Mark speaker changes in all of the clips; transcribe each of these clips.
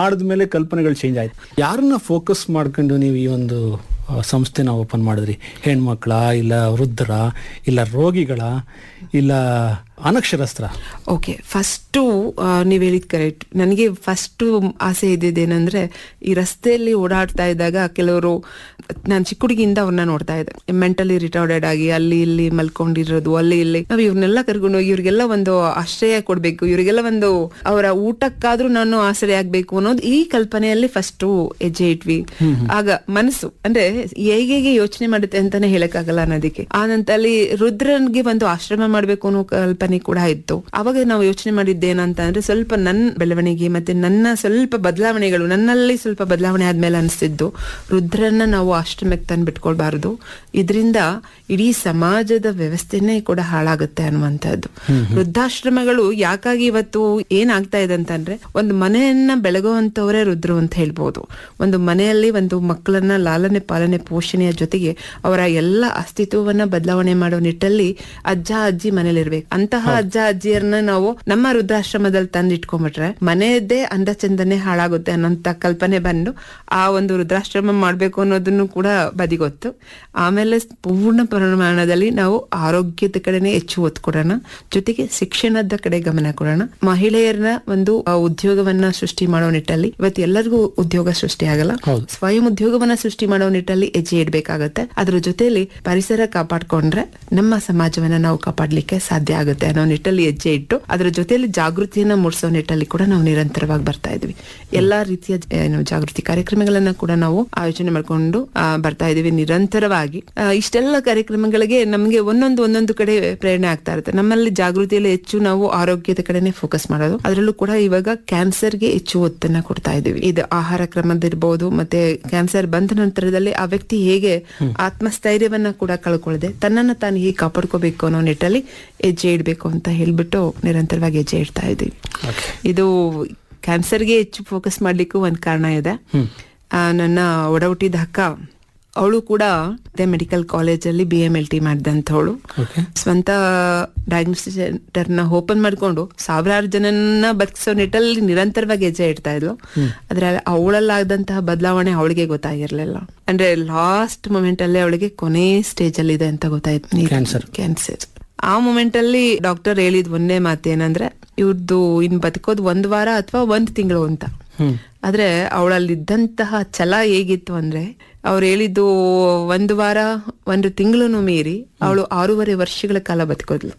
Speaker 1: ಮಾಡಿದ್ಮೇಲೆ ಕಲ್ಪನೆಗಳು ಚೇಂಜ್ ಆಯ್ತು ಯಾರನ್ನ ಫೋಕಸ್ ಮಾಡ್ಕೊಂಡು ನೀವು ಈ ಒಂದು ಆ, ಸಂಸ್ಥೆನ ಓಪನ್ ಮಾಡಿದ್ರಿ ಹೆಣ್ಮಕ್ಳ ಇಲ್ಲ ವೃದ್ಧರ ಇಲ್ಲ ರೋಗಿಗಳ ಇಲ್ಲ ಅನಕ್ಷರಸ್ತ್ರ
Speaker 2: ಓಕೆ ಫಸ್ಟು ನೀವು ಹೇಳಿದ್ ಕರೆಕ್ಟ್ ನನಗೆ ಫಸ್ಟು ಆಸೆ ಇದ್ದಿದ್ದೇನೆಂದ್ರೆ ಈ ರಸ್ತೆಯಲ್ಲಿ ಓಡಾಡ್ತಾ ಇದ್ದಾಗ ಕೆಲವರು ನಾನು ಚಿಕ್ಕ ಹುಡುಗಿಯಿಂದ ಅವ್ರನ್ನ ನೋಡ್ತಾ ಇದ್ದೆ ಮೆಂಟಲಿ ರಿಟಾರ್ಡೆಡ್ ಆಗಿ ಅಲ್ಲಿ ಇಲ್ಲಿ ಮಲ್ಕೊಂಡಿರೋದು ಅಲ್ಲಿ ಇಲ್ಲಿ ನಾವು ಇವ್ರನ್ನೆಲ್ಲ ಕರ್ಕೊಂಡು ಹೋಗಿ ಇವ್ರಿಗೆಲ್ಲ ಒಂದು ಆಶ್ರಯ ಕೊಡ್ಬೇಕು ಇವರಿಗೆಲ್ಲ ಒಂದು ಅವರ ಊಟಕ್ಕಾದ್ರೂ ನಾನು ಆಶ್ರಯ ಆಗ್ಬೇಕು ಅನ್ನೋದು ಈ ಕಲ್ಪನೆಯಲ್ಲಿ ಫಸ್ಟ್ ಹೆಜ್ಜೆ ಇಟ್ವಿ ಆಗ ಮನಸ್ಸು ಅಂದ್ರೆ ಹೇಗೆ ಹೇಗೆ ಯೋಚನೆ ಮಾಡುತ್ತೆ ಅಂತಾನೆ ಹೇಳಕ್ಕಾಗಲ್ಲ ಅನ್ನೋದಕ್ಕೆ ಆ ನಂತರಲ್ಲಿ ರುದ್ರನ್ಗೆ ಒಂದು ಆಶ್ರಮ ಮಾಡ್ಬೇಕು ಅನ್ನೋ ಕಲ್ಪನೆ ಕೂಡ ಇತ್ತು ಅವಾಗ ನಾವು ಯೋಚನೆ ಮಾಡಿದ್ದೇನಂತ ಅಂದ್ರೆ ಸ್ವಲ್ಪ ನನ್ನ ಬೆಳವಣಿಗೆ ಮತ್ತೆ ನನ್ನ ಸ್ವಲ್ಪ ಬದಲಾವಣೆಗಳು ನನ್ನಲ್ಲಿ ಸ್ವಲ್ಪ ಬದಲಾವಣೆ ಆದ್ಮೇಲೆ ಅನಿಸ್ತಿದ್ದು ರುದ್ರನ್ನ ನಾವು ಆಶ್ರಮಕ್ಕೆ ತಂದು ಬಿಟ್ಕೊಳ್ಬಾರ್ದು ಇದರಿಂದ ಇಡೀ ಸಮಾಜದ ವ್ಯವಸ್ಥೆನೇ ಕೂಡ ಹಾಳಾಗುತ್ತೆ ಅನ್ನುವಂಥದ್ದು ವೃದ್ಧಾಶ್ರಮಗಳು ಯಾಕಾಗಿ ಇವತ್ತು ಏನಾಗ್ತಾ ಇದೆ ಅಂತಂದ್ರೆ ಒಂದು ಮನೆಯನ್ನ ಬೆಳಗುವಂತವರೇ ರುದ್ರು ಅಂತ ಹೇಳ್ಬೋದು ಒಂದು ಮನೆಯಲ್ಲಿ ಒಂದು ಮಕ್ಕಳನ್ನ ಲಾಲನೆ ಪಾಲನೆ ಪೋಷಣೆಯ ಜೊತೆಗೆ ಅವರ ಎಲ್ಲ ಅಸ್ತಿತ್ವವನ್ನ ಬದಲಾವಣೆ ಮಾಡೋ ನಿಟ್ಟಲ್ಲಿ ಅಜ್ಜ ಅಜ್ಜಿ ಮನೇಲಿರ್ಬೇಕು ಅಂತಹ ಅಜ್ಜ ಅಜ್ಜಿಯರನ್ನ ನಾವು ನಮ್ಮ ವೃದ್ಧಾಶ್ರಮದಲ್ಲಿ ತಂದು ಇಟ್ಕೊಂಡ್ಬಿಟ್ರೆ ಮನೆಯದ್ದೇ ಅಂದ ಚಂದನೆ ಹಾಳಾಗುತ್ತೆ ಅನ್ನೋಂತ ಕಲ್ಪನೆ ಬಂದು ಆ ಒಂದು ವೃದ್ಧಾಶ್ರಮ ಮಾಡ್ಬೇಕು ಅನ್ನೋದನ್ನು ಕೂಡ ಬದಿಗೊತ್ತು ಆಮೇಲೆ ಪೂರ್ಣ ಪ್ರಮಾಣದಲ್ಲಿ ನಾವು ಆರೋಗ್ಯದ ಕಡೆನೆ ಹೆಚ್ಚು ಒತ್ತು ಕೊಡೋಣ ಜೊತೆಗೆ ಶಿಕ್ಷಣದ ಕಡೆ ಗಮನ ಕೊಡೋಣ ಮಹಿಳೆಯರನ್ನ ಒಂದು ಆ, ಉದ್ಯೋಗವನ್ನ ಸೃಷ್ಟಿ ಮಾಡೋ ನಿಟ್ಟಲ್ಲಿ ಇವತ್ತು ಎಲ್ಲರಿಗೂ ಉದ್ಯೋಗ ಸೃಷ್ಟಿ ಆಗಲ್ಲ
Speaker 1: ಹೌದು.
Speaker 2: ಸ್ವಯಂ ಉದ್ಯೋಗವನ್ನ ಸೃಷ್ಟಿ ಮಾಡೋ ನಿಟ್ಟಲ್ಲಿ ಹೆಜ್ಜೆ ಇಡಬೇಕಾಗತ್ತೆ ಅದ್ರ ಜೊತೆಲಿ ಪರಿಸರ ಕಾಪಾಡ್ಕೊಂಡ್ರೆ ನಮ್ಮ ಸಮಾಜವನ್ನ ನಾವು ಕಾಪಾಡ್ಲಿಕ್ಕೆ ಸಾಧ್ಯ ಆಗುತ್ತೆ ಅನ್ನೋ ನಿಟ್ಟಲ್ಲಿ ಹೆಜ್ಜೆ ಇಟ್ಟು ಅದ್ರ ಜೊತೆಲಿ ಜಾಗೃತಿಯನ್ನ ಮೂಡಿಸೋ ನಿಟ್ಟಲ್ಲಿ ಕೂಡ ನಾವು ನಿರಂತರವಾಗಿ ಬರ್ತಾ ಇದ್ವಿ ಎಲ್ಲಾ ರೀತಿಯ ಜ- ಏನು ಜಾಗೃತಿ ಕಾರ್ಯಕ್ರಮಗಳನ್ನ ಕೂಡ ನಾವು ಆಯೋಜನೆ ಮಾಡ್ಕೊಂಡು ಆ, ಬರ್ತಾ ಇದೀವಿ ನಿರಂತರವಾಗಿ ಆ, ಇಷ್ಟೆಲ್ಲ ಕಾರ್ಯಕ್ರಮಗಳಿಗೆ ನಮ್ಗೆ ಒಂದೊಂದು ಒಂದೊಂದು ಕಡೆ ಪ್ರೇರಣೆ ಆಗ್ತಾ ಇರುತ್ತೆ ನಮ್ಮಲ್ಲಿ ಜಾಗೃತಿಯಲ್ಲಿ ಹೆಚ್ಚು ನಾವು ಆರೋಗ್ಯದ ಕಡೆನೆ ಫೋಕಸ್ ಮಾಡೋದು ಅದರಲ್ಲೂ ಕೂಡ ಇವಾಗ ಕ್ಯಾನ್ಸರ್ಗೆ ಹೆಚ್ಚು ಒತ್ತನ್ನ ಕೊಡ್ತಾ ಇದೀವಿ ಇದು ಆಹಾರ ಕ್ರಮದಿರ್ಬೋದು ಮತ್ತೆ ಕ್ಯಾನ್ಸರ್ ಬಂದ ನಂತರದಲ್ಲಿ ಆ ವ್ಯಕ್ತಿ ಹೇಗೆ ಆತ್ಮಸ್ಥೈರ್ಯವನ್ನ ಕೂಡ ಕಳ್ಕೊಳ್ಳದೆ ತನ್ನನ್ನ ತಾನು ಹೇಗೆ ಕಾಪಾಡ್ಕೋಬೇಕು ಅನ್ನೋ ನಿಟ್ಟಲ್ಲಿ ಹೆಜ್ಜೆ ಇಡಬೇಕು ಅಂತ ಹೇಳ್ಬಿಟ್ಟು ನಿರಂತರವಾಗಿ ಹೆಜ್ಜೆ ಇಡ್ತಾ ಇದೀವಿ ಇದು ಕ್ಯಾನ್ಸರ್ಗೆ ಹೆಚ್ಚು ಫೋಕಸ್ ಮಾಡ್ಲಿಕ್ಕೂ ಒಂದ್ ಕಾರಣ ಇದೆ ಆ, ನನ್ನ ಒಡ ಹುಟ್ಟಿದ ಅಕ್ಕ ಅವಳು ಕೂಡ ಅದೇ ಮೆಡಿಕಲ್ ಕಾಲೇಜಲ್ಲಿ ಬಿ ಎಂ ಎಲ್ ಟಿ ಮಾಡಿದಂಥವಳು
Speaker 1: ಓಕೆ
Speaker 2: ಸ್ವಂತ ಡಯಾಗ್ನೋಸ್ಟಿಕ್ ಸೆಂಟರ್ ನ ಓಪನ್ ಮಾಡ್ಕೊಂಡು ಸಾವಿರಾರು ಜನನ ಬದುಕಿಸೋ ನಿಟ್ಟಲ್ಲಿ ನಿರಂತರವಾಗಿ ಹೆಜ್ಜೆ ಇಡ್ತಾ ಇದ್ಲು ಆದ್ರೆ ಅವಳಲ್ಲಾದಂತಹ ಬದಲಾವಣೆ ಅವಳಿಗೆ ಗೊತ್ತಾಗಿರ್ಲಿಲ್ಲ ಅಂದ್ರೆ ಲಾಸ್ಟ್ ಮೊಮೆಂಟ್ ಅಲ್ಲಿ ಅವಳಿಗೆ ಕೊನೆ ಸ್ಟೇಜ್ ಅಲ್ಲಿ ಇದೆ ಅಂತ ಗೊತ್ತಾಯ್ತು
Speaker 1: Cancer.
Speaker 2: ಕ್ಯಾನ್ಸರ್ ಆ ಮೊಮೆಂಟ್ ಅಲ್ಲಿ ಡಾಕ್ಟರ್ ಹೇಳಿದ್ ಒಂದೇ ಮಾತೇನಂದ್ರೆ ಇವ್ರದ್ದು ಇನ್ ಬದುಕೋದು ಒಂದ್ ವಾರ ಅಥವಾ ಒಂದ್ ತಿಂಗಳು ಅಂತ
Speaker 1: ಹ್ಮ್
Speaker 2: ಆದ್ರೆ ಅವಳಲ್ಲಿದ್ದಂತಹ ಛಲ ಹೇಗಿತ್ತು ಅಂದ್ರೆ ಅವ್ರು ಹೇಳಿದ್ದು ಒಂದು ವಾರ ಒಂದು ತಿಂಗಳನ್ನು ಮೀರಿ ಅವಳು ಆರೂವರೆ ವರ್ಷಗಳ ಕಾಲ ಬದುಕೋದ್ಲು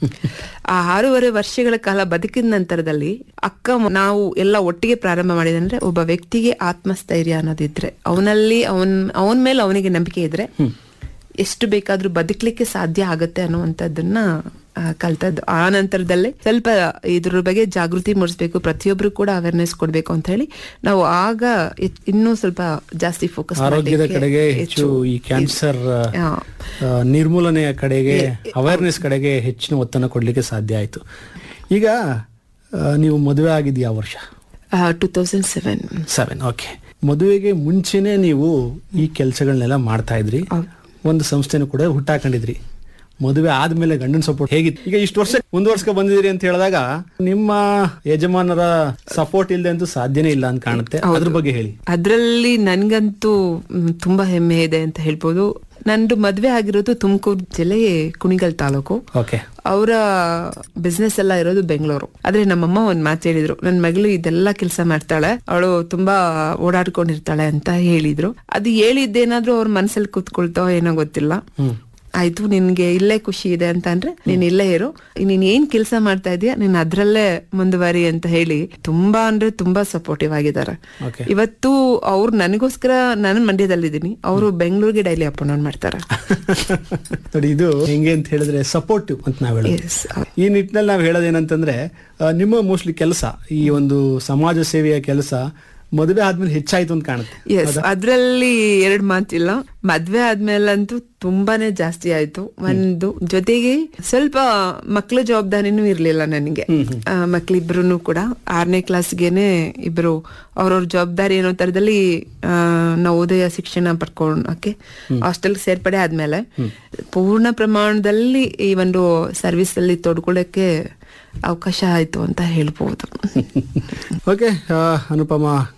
Speaker 2: ಆ ಆರೂವರೆ ವರ್ಷಗಳ ಕಾಲ ಬದುಕಿದ ನಂತರದಲ್ಲಿ ಅಕ್ಕ ಮ- ನಾವು ಎಲ್ಲ ಒಟ್ಟಿಗೆ ಪ್ರಾರಂಭ ಮಾಡಿದಂದ್ರೆ ಒಬ್ಬ ವ್ಯಕ್ತಿಗೆ ಆತ್ಮಸ್ಥೈರ್ಯ ಅನ್ನೋದಿದ್ರೆ ಅವನಲ್ಲಿ ಅವನ್ ಅವನ ಮೇಲೆ ಅವನಿಗೆ ನಂಬಿಕೆ ಇದ್ರೆ ಎಷ್ಟು ಬೇಕಾದ್ರೂ ಬದುಕಲಿಕ್ಕೆ ಸಾಧ್ಯ ಆಗತ್ತೆ ಅನ್ನುವಂಥದ್ದನ್ನ ಆ, ಕಲ್ತದ್ದು ಆ ನಂತರದಲ್ಲೇ ಸ್ವಲ್ಪ ಇದ್ರ ಬಗ್ಗೆ ಜಾಗೃತಿ ಮೂಡಿಸ್ಬೇಕು ಪ್ರತಿಯೊಬ್ರು ಕೂಡ ಅವೇರ್ನೆಸ್ ಕೊಡ್ಬೇಕು ಅಂತ ಹೇಳಿ ನಾವು ಆಗ ಹೆಚ್- ಇನ್ನೂ ಸ್ವಲ್ಪ ಜಾಸ್ತಿ ಫೋಕಸ್
Speaker 1: ಆರೋಗ್ಯದ ಕಡೆಗೆ ಹೆಚ್ಚು ಈ ಕ್ಯಾನ್ಸರ್ ನಿರ್ಮೂಲನೆಯ ಕಡೆಗೆ ಅವೇರ್ನೆಸ್ ಕಡೆಗೆ ಹೆಚ್ಚಿನ ಒತ್ತನ್ನು ಕೊಡ್ಲಿಕ್ಕೆ ಸಾಧ್ಯ ಆಯ್ತು ಈಗ ಆ, ನೀವು ಮದುವೆ ಆಗಿದ್ದು ಯಾವ ವರ್ಷ
Speaker 2: two thousand seven
Speaker 1: seven okay ಮದುವೆಗೆ ಮುಂಚೆನೆ ನೀವು ಈ ಕೆಲಸಗಳನ್ನೆಲ್ಲ ಮಾಡ್ತಾ ಇದ್ರಿ ಒಂದು ಸಂಸ್ಥೆನೂ ಕೂಡ ಹುಟ್ಟಾಕೊಂಡಿದ್ರಿ ಮದುವೆ ಆದ್ಮೇಲೆ ಗಂಡನ ಸಪೋರ್ಟ್ ಹೇಗಿತ್ತು ಈಗ ಇಷ್ಟು ವರ್ಷ ಮುಂದುವರ್ಸ್ಕೊ ಬಂದಿದ್ದೀರಿ ಅಂತ ಹೇಳಿದಾಗ ನಿಮ್ಮ ಯಜಮಾನರ ಸಪೋರ್ಟ್ ಇಲ್ಲದೆ ಅಂತೂ ಸಾಧ್ಯನೇ ಇಲ್ಲ ಅಂತ ಕಾಣುತ್ತೆ ಅದ್ರ ಬಗ್ಗೆ ಹೇಳಿ
Speaker 2: ಅದ್ರಲ್ಲಿ ನನ್ಗಂತೂ ಮ್, ತುಂಬಾ ಹೆಮ್ಮೆ ಇದೆ ಅಂತ ಹೇಳ್ಬೋದು ನಂದು ಮದ್ವೆ ಆಗಿರೋದು ತುಮಕೂರು ಜಿಲ್ಲೆ ಕುಣಿಗಲ್ ತಾಲೂಕು
Speaker 1: ಓಕೆ
Speaker 2: ಅವರ ಬಿಸ್ನೆಸ್ ಎಲ್ಲ ಇರೋದು ಬೆಂಗಳೂರು ಆದ್ರೆ ನಮ್ಮಮ್ಮ ಒಂದ್ ಮಾತು ಹೇಳಿದ್ರು ನನ್ ಮಗಳು ಇದೆಲ್ಲ ಕೆಲಸ ಮಾಡ್ತಾಳೆ ಅವಳು ತುಂಬಾ ಓಡಾಡ್ಕೊಂಡಿರ್ತಾಳೆ ಅಂತ ಹೇಳಿದ್ರು ಅದು ಹೇಳಿದ್ದೇನಾದ್ರೂ ಅವ್ರ ಮನ್ಸಲ್ಲಿ ಕೂತ್ಕೊಳ್ತೋ ಏನೋ ಗೊತ್ತಿಲ್ಲ
Speaker 1: ಹ್ಮ್
Speaker 2: ಆಯ್ತು ನಿನ್ಗೆ ಇಲ್ಲೇ ಖುಷಿ ಇದೆ ಅಂತ ಅಂದ್ರೆ ನೀನ್ ಇಲ್ಲೇ ಇರು ನೀನ್ ಏನ್ ಕೆಲಸ ಮಾಡ್ತಾ ಇದೀಯ ನೀನ್ ಅದ್ರಲ್ಲೇ ಮುಂದುವರಿ ಅಂತ ಹೇಳಿ ತುಂಬಾ ಅಂದ್ರೆ ತುಂಬಾ ಸಪೋರ್ಟಿವ್ ಆಗಿದ್ದಾರೆ
Speaker 1: ಓಕೆ
Speaker 2: ಇವತ್ತು ಅವ್ರು ನನಗೋಸ್ಕರ ನಾನು ಮಂಡ್ಯದಲ್ಲಿದ್ದೀನಿ ಅವರು ಬೆಂಗಳೂರಿಗೆ ಡೈಲಿ ಅಪ್ ಡೌನ್ ಮಾಡ್ತಾರೆ
Speaker 1: ನೋಡಿ ಇದು ಹೆಂಗೆ ಅಂತ ಹೇಳಿದ್ರೆ ಸಪೋರ್ಟಿವ್ ಅಂತ ನಾವ್ ಹೇಳೋದು
Speaker 2: Yes.
Speaker 1: ಈ ನಿಟ್ಟಿನಲ್ಲಿ ನಾವು ಹೇಳೋದೇನಂತಂದ್ರೆ ಆ, ನಿಮ್ಮ ಮೋಸ್ಟ್ಲಿ ಕೆಲಸ ಈ ಒಂದು ಸಮಾಜ ಸೇವೆಯ ಕೆಲಸ ಮದುವೆ ಆದ್ಮೇಲೆ ಹೆಚ್ಚಾಯ್ತು ಅಂತ ಕಾಣುತ್ತೆ
Speaker 2: ಎಸ್ ಅದ್ರಲ್ಲಿ ಎರಡ್ ಮಾತಿಲ್ಲ ಮದ್ವೆ ಆದ್ಮೇಲಂತೂ ತುಂಬಾನೇ ಜಾಸ್ತಿ ಆಯ್ತು ಒಂದು ಜೊತೆಗೆ ಸ್ವಲ್ಪ ಮಕ್ಳ ಜವಾಬ್ದಾರಿನೂ ಇರ್ಲಿಲ್ಲ ನನಗೆ ಆ, ಮಕ್ಳಿಬ್ರು ಕೂಡ ಆರನೇ ಕ್ಲಾಸ್ಗೆನೆ ಇಬ್ರು ಅವ್ರವ್ರ ಜವಾಬ್ದಾರಿ ಏನೋ ತರದಲ್ಲಿ ಆ, ನವೋದಯ ಶಿಕ್ಷಣ ಪಡ್ಕೊಳಕ್ಕೆ ಹಾಸ್ಟೆಲ್ ಸೇರ್ಪಡೆ ಆದ್ಮೇಲೆ ಪೂರ್ಣ ಪ್ರಮಾಣದಲ್ಲಿ ಈ ಒಂದು ಸರ್ವಿಸ್ ಅಲ್ಲಿ ತೊಡ್ಕೊಳ್ಳಕ್ಕೆ ಅವಕಾಶ ಆಯ್ತು ಅಂತ ಹೇಳ್ಬೋದು
Speaker 1: ಓಕೆ ಅನುಪಮ